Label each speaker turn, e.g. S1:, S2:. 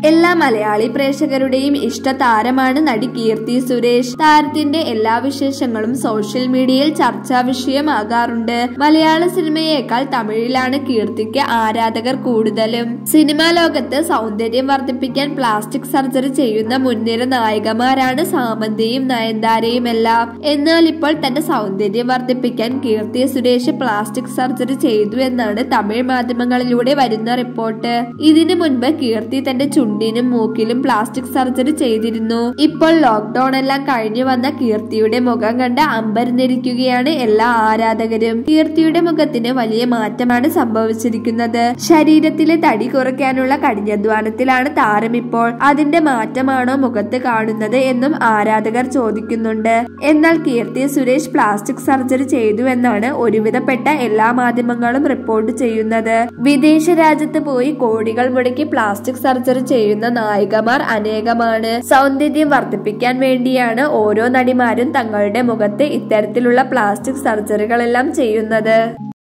S1: എല്ലാ മലയാളി പ്രേക്ഷകരുടെയും ഇഷ്ട താരമാണ് നടി കീർത്തി സുരേഷ് താരത്തിന്റെ എല്ലാ വിശേഷങ്ങളും സോഷ്യൽ മീഡിയയിൽ ചർച്ചാ വിഷയമാകാറുണ്ട് മലയാള സിനിമയേക്കാൾ തമിഴിലാണ് കീർത്തിക്ക് ആരാധകർ കൂടുതലും സിനിമാ ലോകത്ത് സൗന്ദര്യം വർദ്ധിപ്പിക്കാൻ പ്ലാസ്റ്റിക് സർജറി ചെയ്യുന്ന മുൻനിര നായികമാരാണ് സാമന്തയും നയൻതാരയും എല്ലാം എന്നാൽ ഇപ്പോൾ തന്റെ സൗന്ദര്യം വർദ്ധിപ്പിക്കാൻ കീർത്തി സുരേഷ് പ്ലാസ്റ്റിക് സർജറി ചെയ്തു എന്നാണ് തമിഴ് മാധ്യമങ്ങളിലൂടെ വരുന്ന റിപ്പോർട്ട് ഇതിനു മുൻപ് കീർത്തി തന്റെ ചുണ്ടിനും മൂക്കിലും പ്ലാസ്റ്റിക് സർജറി ചെയ്തിരുന്നു ഇപ്പോൾ ലോക്ക്ഡൌൺ എല്ലാം കഴിഞ്ഞു വന്ന കീർത്തിയുടെ മുഖം കണ്ട് അമ്പരന്നിരിക്കുകയാണ് എല്ലാ ആരാധകരും കീർത്തിയുടെ മുഖത്തിന് വലിയ മാറ്റമാണ് സംഭവിച്ചിരിക്കുന്നത് ശരീരത്തിലെ തടി കുറയ്ക്കാനുള്ള കഠിനാധ്വാനത്തിലാണ് താരം ഇപ്പോൾ അതിന്റെ മാറ്റമാണോ മുഖത്ത് കാണുന്നത് എന്നും ആരാധകർ ചോദിക്കുന്നുണ്ട് എന്നാൽ കീർത്തി സുരേഷ് പ്ലാസ്റ്റിക് സർജറി ചെയ്തു എന്നാണ് ഒരുവിധപ്പെട്ട എല്ലാ മാധ്യമങ്ങളും റിപ്പോർട്ട് ചെയ്യുന്നത് വിദേശ രാജ്യത്ത് പോയി കോടികൾ മുടക്കി പ്ലാസ്റ്റിക് സർജറി ചെയ്യുന്ന നായികമാർ അനേകമാണ് സൗന്ദര്യം വർദ്ധിപ്പിക്കാൻ വേണ്ടിയാണ് ഓരോ നടിമാരും തങ്ങളുടെ മുഖത്ത് ഇത്തരത്തിലുള്ള പ്ലാസ്റ്റിക് സർജറികളെല്ലാം ചെയ്യുന്നത്